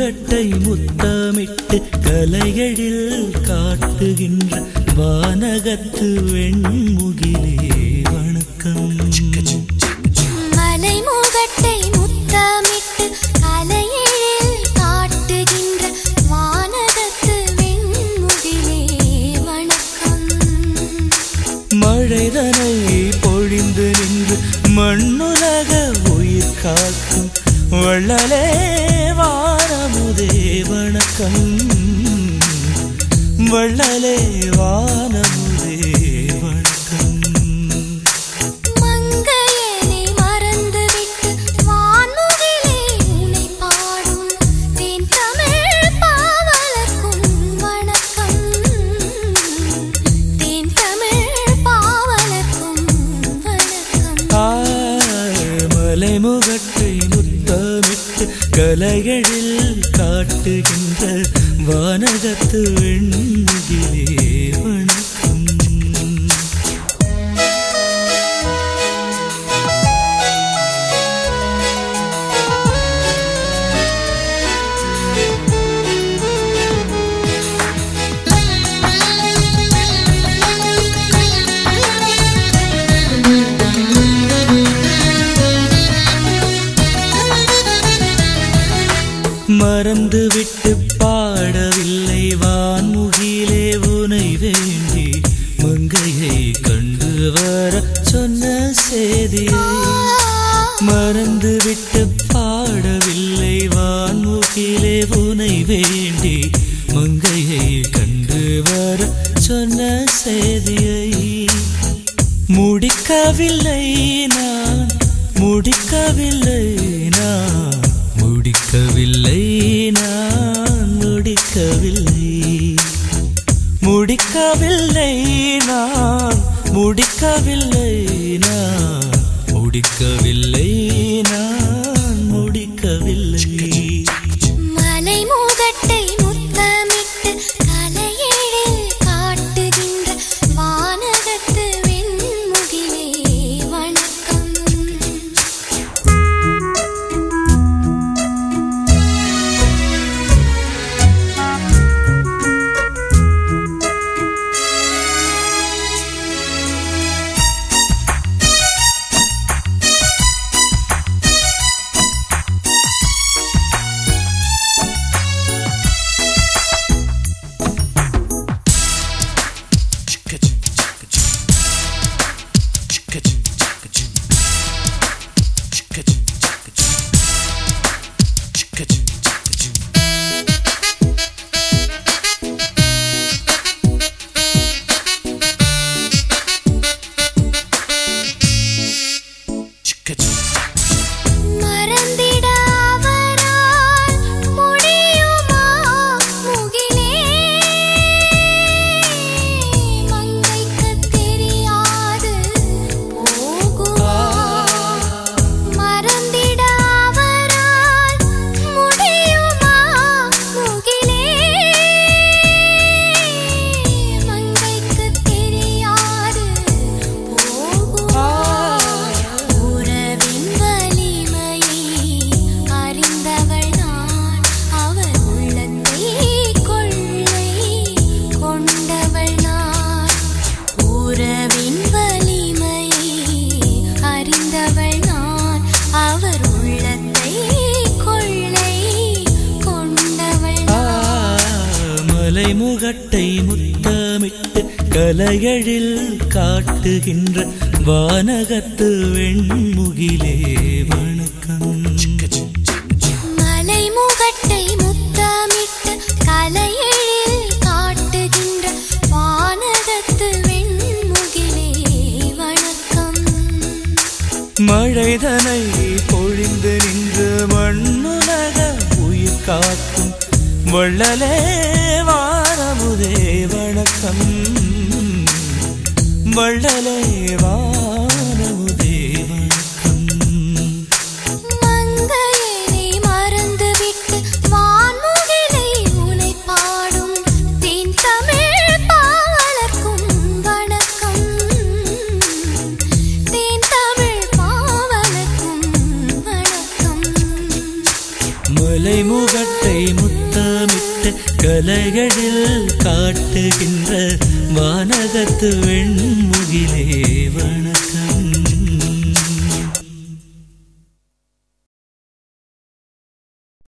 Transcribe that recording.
முகட்டை முத்தமிட்டு கலையழில் காட்டுகின்ற வானகத்து வெண்முகிலே வணக்கம் மலைமுகட்டை முத்தமிட்டு கலையெழில் காட்டுகின்ற வானகத்து வெண்முகிலே வணக்கம் மழைதனை பொழிந்து நின்று மண்ணுலக உயிர் காக்கும் வள்ளலே வானமுதே வணக்கம் வள்ளலே வானமுதே வணக்கம் மங்கையனை மறந்துவிட்டு வான்முகிலே உன்னை பாடும் தேன் தமிழ் பாவலர்க்கும் வணக்கம் தேன் தமிழ் பாவலர்க்கும் வணக்கம் மலை முகட்டை முத்தமிட்டு கலைகளில் காட்டுகின்ற வானகத்து வெண்முகிலே வணக்கம் மறந்து விட்டு பாடவில்லை வான்முகிலே உனை வேண்டி மங்கையை கண்டு வர சொன்ன செய்தியை மறந்து விட்டு பாடவில்லை வான்முகிலே உனை வேண்டி மங்கையை கண்டு வர சொன்ன செய்தியை முடிக்கவில்லை நான் முடிக்கவில்லை நான் முடிக்கவில்லை நான் முடிக்கவில்லை முடிக்கவில்லை நான் முடிக்கவில்லை நான் முடிக்கவில்லை நான் முடிக்கவில்லை மலைமுகட்டை முத்தமிட்டு கலையெழில் காட்டுகின்ற வானகத்து வெண்முகிலே வணக்கம் மறந்திட அவரால் முடியுமா முகிலே மங்கைக்குத் தெரியாது போகுமா மறந்திட அவரால் முடியுமா முகிலே மங்கைக்குத் தெரியாது போகுமா உறவின் வலிமையை அறிந்தவள் நான் அவர் உள்ளத்தை கொள்ளை கொண்டவள் நான் உறவின் வலிமையை அறிந்தவள் நான் அவர் உள்ளத்தை கொள்ளை கொண்டவள் நான் மலை முகட்டை முத்தமிட்டு கலையழில் காட்டுகின்ற வானகத்து வெண்முகிலே வணக்கம் மலைமுகட்டை முத்தமிட்டு கலையெழில் காட்டுகின்ற வானகத்து வெண்முகிலே வணக்கம் மழைதனை பொழிந்து நின்று மண்ணுலக உயிர் காக்கும் வள்ளலே வானமுதே வணக்கம் வள்ளலே வானமுதே வணக்கம் மங்கையனை மறந்துவிட்டு வான்முகிலை உனை பாடும் தேன் தமிழ் பாவலர்க்கும் வணக்கம் தேன் தமிழ் பாவலர்க்கும் வணக்கம் மலை முகட்டை கலைகளில் காட்டுகின்ற வானகத்து வெண்முகிலே வணக்கம்